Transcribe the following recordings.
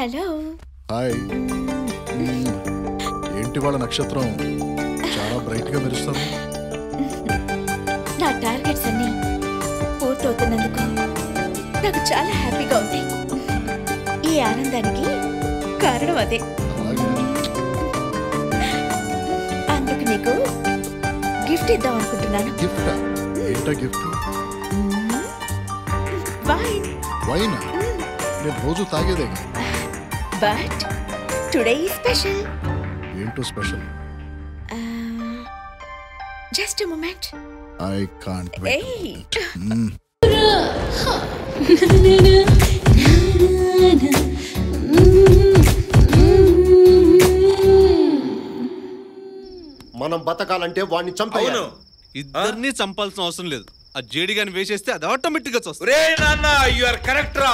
Hello hi మ్మ్. ఏంటి వాళ్ళ నక్షత్రం చాలా బ్రైట్ గా మెరుస్తుంది నా టార్గెట్స్ అన్ని పూర్తవుతున్నందుకు నాకు చాలా హ్యాపీగా ఉంది ఈ ఆనందానికి కారణం అదే అలాగే అందుకు నీకు గిఫ్ట్ ఇద్దాం అనుకుంటున్నాను గిఫ్ట్ ఏంటా గిఫ్ట్ వైన్ వైన్ నేను రోజు తాగేదే బట్ టుడే స్పెషల్ ఏంటో special just moment I can't ఏయ్ మనం బతకాలంటే వాడిని చంపేయాలి అవును ఇద్దరిని చంపాల్సిన అవసరం లేదు ఆ జేడి గాని వేసేస్తే అది ఆటోమేటిక్ గా వస్తుంది రే నాన్న యు ఆర్ కరెక్ట్ రా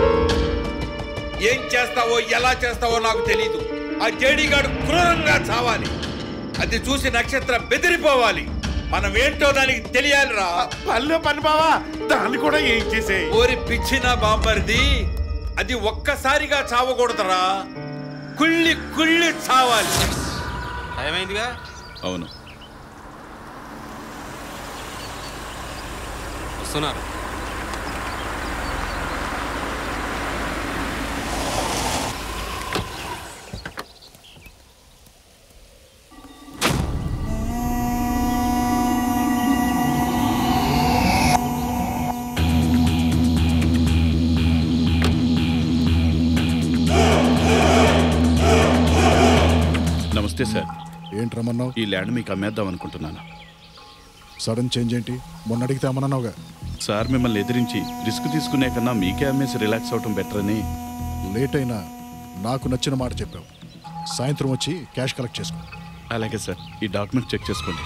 ఏం చేస్తావో ఎలా చేస్తావో నాకు తెలీదు ఆ జేడీగాడు క్రూరంగా చావాలి అది చూసి నక్షత్రం బెదిరిపోవాలి మనం ఏంటో దానికి తెలియాలిరా పల్లె పని బావా దాన్ని కూడా ఏం చేసే ఓరి పిచ్చిన బాంబర్ది అది ఒక్కసారిగా చావకూడదురా కుళ్ళి కుళ్ళి చావాలి ఏమైందిగా అవును వస్తున్నారు నమస్తే సార్ ఏంటి రమ్మన్నావు ఈ ల్యాండ్ మీకు అమ్మేద్దాం అనుకుంటున్నాను సడన్ చేంజ్ ఏంటి మొన్న అడిగితే అమ్మన్నావుగా సార్ మిమ్మల్ని ఎదిరించి రిస్క్ తీసుకునే కన్నా మీకే అమ్మేసి రిలాక్స్ అవటం బెటర్ అని లేట్ అయినా నాకు నచ్చిన మాట చెప్పావు సాయంత్రం వచ్చి క్యాష్ కలెక్ట్ చేసుకో అలాగే సార్ ఈ డాక్యుమెంట్ చెక్ చేసుకోండి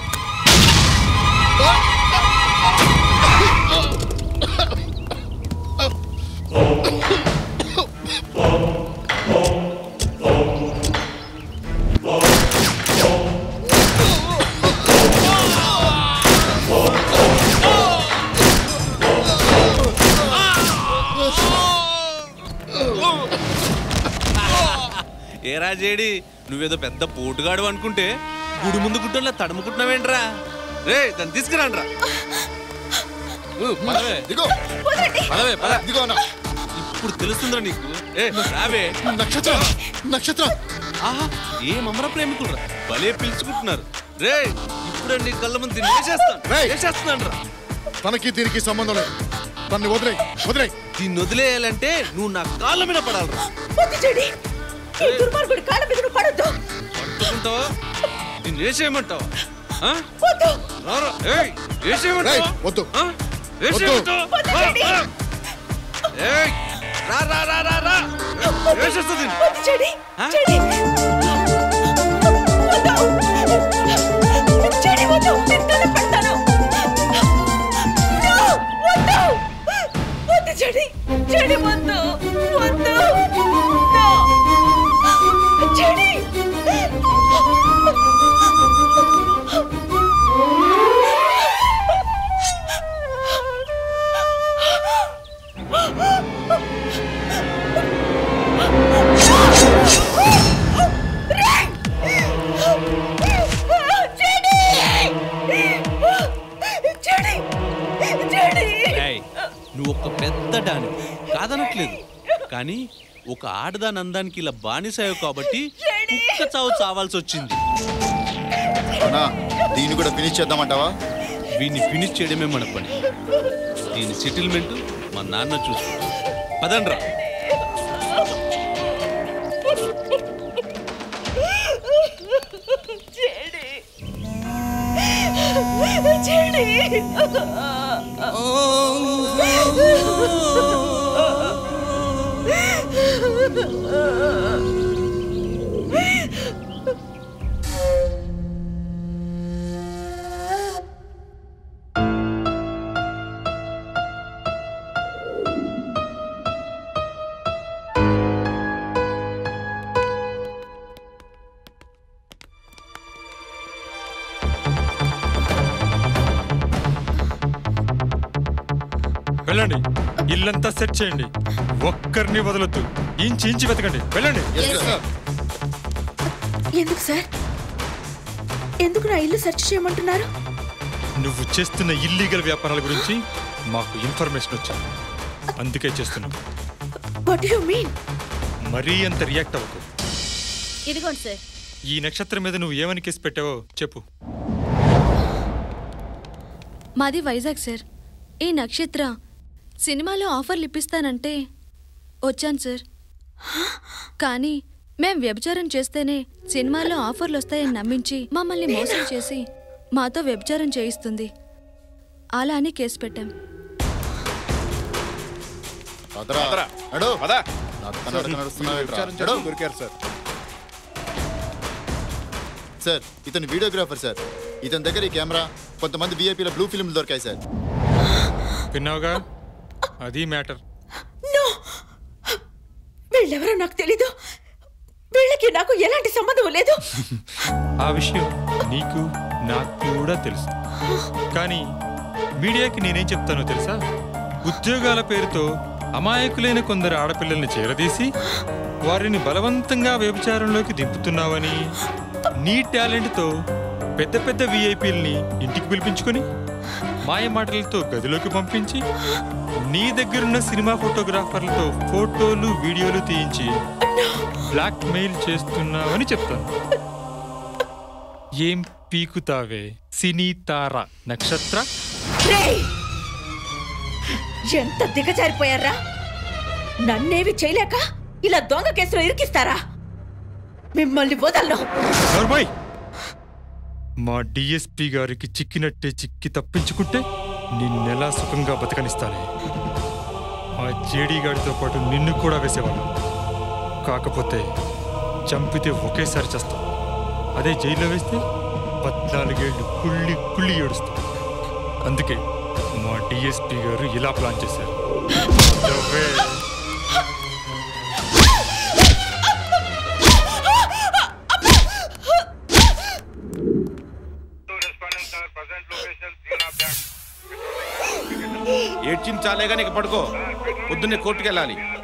ఏరా జేడి నువ్వేదో పెద్ద పోటుగాడు అనుకుంటే గుడి ముందు గుట్టంలో తడుముకుంటున్నావేంట్రా రే దాన్ని తీసుకురాండ్రా దిగో పదవే పద దిగో అన్న ఇప్పుడు తెలుస్తుందిరా నీకు ఏ రావే నక్షత్రం నక్షత్రం ఆహా ఏ మమ్మర ప్రేమికుడురా భలే పిలుచుకుంటున్నారు రే ఇప్పుడు నీ కళ్ళ ముందు దీన్ని వేసేస్తాను రేయ్. వేసేస్తున్నాను రా తనకి దీనికి సంబంధం లేదు తన్ని వదిలే వదిలే దీన్ని వదిలేయాలంటే నువ్వు నా కాళ్ళ మీద పడాలిరా వద్దు చెడి ఈ దుర్మార్గుడి కాళ్ళ మీద నువ్వు పడొద్దు పట్టుకుంటావా దీన్ని వేసేయమంటావా ఆ? వద్దు రారా ఏయ్ వేసేయమంటావా రేయ్, వద్దు. ఆ? వేసేయమంటావా? వద్దు, ఆ, చెడి. ఆ. ఏయ్ రా రా రా రా రా వేసేస్తుంది వద్దు చెడి ఆ? చెడి వద్దు చెడి వద్దు నేను దండం పెడతాను No, వద్దు వద్దు చెడి చెడి వద్దు వద్దు No. చెడి చెడి చెడి చెడి ఏయ్, నువ్వు ఒక పెద్ద డాని కాదనట్లేదు కానీ ఒక ఆడదాని అందానికి ఇలా బానిసాయవు కాబట్టి కుక్క చావు చావాల్సి వచ్చింది అన్నా దీన్ని కూడా ఫినిష్ చేద్దామంటావా వీడిని ఫినిష్ చేయడమే మన పని దీని సెటిల్మెంట్ మా నాన్న చూసుకుంటారు పదండ్రా చెడి చెడి వెళ్ళండి ఇల్లంతా సెట్ చేయండి ఒక్కరిని వదలొద్దు ఇంచి ఇంచి వెతకండి వెళ్ళండి ఎందుకు సార్ ఎందుకు నా ఇల్లు సెర్చ్ చేయమంటున్నారు నువ్వు చేస్తున్న ఇల్లీగల్ వ్యాపారాల గురించి మాకు ఇన్ఫర్మేషన్ వచ్చింది అందుకే చేస్తున్నాం వాట్ యు మీన్ మరీ అంత రియాక్ట్ అవ్వకు ఇదిగోండి సార్ ఈ నక్షత్రం మీద నువ్వు ఏమని కేసు పెట్టావో చెప్పు మాది వైజాగ్ సార్ ఈ నక్షత్ర సినిమాలో ఆఫర్లు ఇప్పిస్తానంటే వచ్చాను సార్ కానీ మేం వ్యభిచారం చేస్తేనే సినిమాలో ఆఫర్లు వస్తాయని నమ్మించి మమ్మల్ని మోసం చేసి మాతో వ్యభిచారం చేయిస్తుంది అలా అని కేసు పెట్టాం పదరా. నడు. పదా నడక నడక నడుస్తున్నావేంట్రా? నడు. దొరికారు సార్ సార్ ఇతను వీడియోగ్రాఫర్ సార్ ఇతని దగ్గర ఈ కెమెరా కొంతమంది విఐపీల బ్లూ ఫిల్మ్లు దొరికాయి సార్ విన్నావుగా అది మ్యాటర్ నో వీళ్ళెవరో నాకు తెలీదు వీళ్ళకి నాకు ఎలాంటి సంబంధం లేదు ఆ విషయం నీకు నాకు కూడా తెలుసు కానీ మీడియాకి నేనేం చెప్తానో తెలుసా ఉద్యోగాల పేరుతో అమాయకులైన కొందరు ఆడపిల్లల్ని చేరదీసి వారిని బలవంతంగా వ్యభిచారంలోకి దింపుతున్నావని నీ టాలెంట్తో పెద్ద పెద్ద విఐపీల్ని ఇంటికి పిలిపించుకొని మాయ మాటలతో గదిలోకి పంపించి నీ దగ్గరున్న సినిమా ఫోటోగ్రాఫర్లతో ఫోటోలు వీడియోలు తీయించి బ్లాక్ మెయిల్ చేస్తున్నావని చెప్తాను ఏం పీకుతావే సినీ తార నక్షత్ర రేయ్! ఎంత దిగజారిపోయారా నన్నేవి చేయలేక ఇలా దొంగ కేసులో ఇరికిస్తారా మిమ్మల్ని వదలను నోర్మోయ్! మా డిఎస్పి గారికి చిక్కినట్టే చిక్కి తప్పించుకుంటే నిన్నెలా సుఖంగా బతకనిస్తానే ఆ జేడీ గాడితో పాటు నిన్ను కూడా వేసేవాడు కాకపోతే చంపితే ఒకేసారి చేస్తాం అదే జైల్లో వేస్తే పద్నాలుగేళ్లు కుళ్ళి కుళ్ళి ఏడుస్తాం అందుకే మా డిఎస్పి గారు ఇలా ప్లాన్ చేశారు నవ్వే. ఏడ్చింది చాలే కానీ ఇక పడుకో పొద్దున్నే కోర్టుకు వెళ్ళాలి